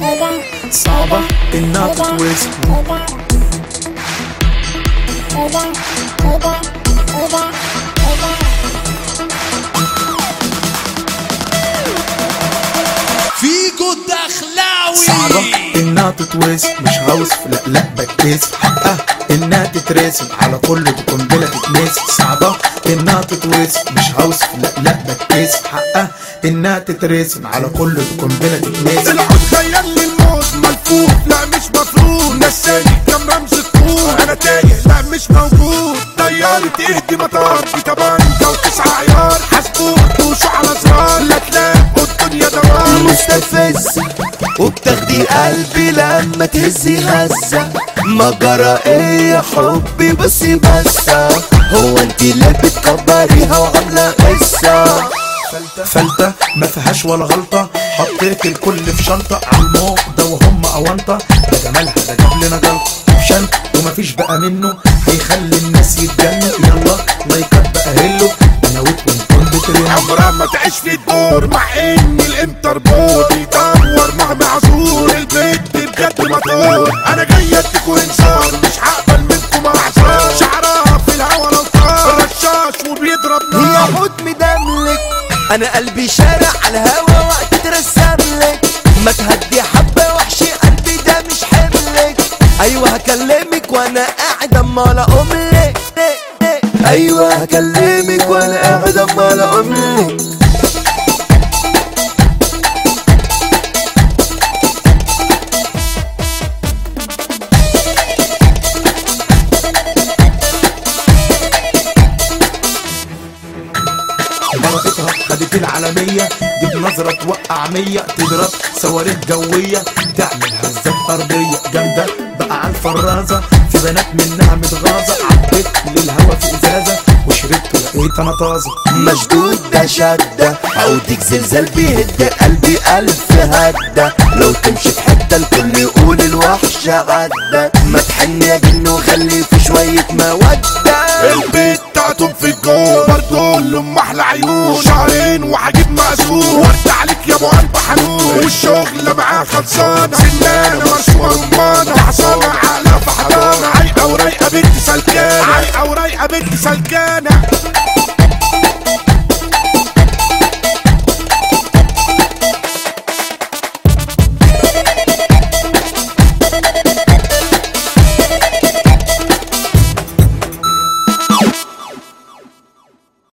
صعبة انها تتوزن فيجو الدخلاوي صعبة انها تتوزن مش هوصف لا لا بتكسف حقها انها تترسم على كل دي قنبلة تتنسي صعبة انها تتوزن مش هوصف لا لا بتكسف حقها انها تترسم على كل دي قنبلة تتنسي العود خيال لي الموت ملفوف لا مش مفروض نساني كم رمز الطول انا تايه لا مش موجود طيارة تهدي مطار في تبانجا وتسعة عيار حسبوك دوشوا على زرار لا تلاقوا الدنيا دوار مستفز وبتاخدي قلبي لما تهزي هزة ما جرى ايه يا حبي بصي بس هو انت اللي بتكبريها وعاملة قصة فلتة ما فيهاش ولا غلطة حطيت الكل في شنطة عالموق ده وهم أونطة ده جمالها ده جاب لنا جلطة اوبشن ومفيش بقى منه هيخلي الناس يتجنوا يلا لايكات بقى هلو انا ويت كنت بترند عمرها ما تعيش في الدور مع ان الانتربول بيدور مع معذور البيت بجد مطور انا جاي اديكوا انذار مش هقبل منكم اعذار شعرها في الهوا لو طار رشاش وبيضرب هي نار حوت مدملك انا قلبي شارع على الهوا وقت ترسملك ما تهدي حبة وحشي قلبي ده مش حملك ايوه هكلمك وانا قاعد اما على املك ايوه هكلمك وانا قاعد اما على املك ضربتها خدت العالمية دي بنظرة توقع مية تضرب صواريخ جوية تعمل هزات أرضية جامدة بقى على الفرازة في بنات منها متغاظة عبيت للهوا في إزازة وشربت لقيت أنا طازة مشدود ده شدة عودك زلزال بيهد قلبي ألف هدة لو تمشي في حتة الكل يقول الوحش عدى ما تحن يا جن وخلي في شوية مودة البيت بتاعتهم في الجو برضه لهم احلى عيون شهرين وهجيب مقسوم ورد عليك يا ابو قلب حنون والشغل معاه خلصانه سنانه مرشوقه رمانه حصانه عقلها في حضانه عايقه ورايقه بنت سلكانه عايقه ورايقه بنت سلكانه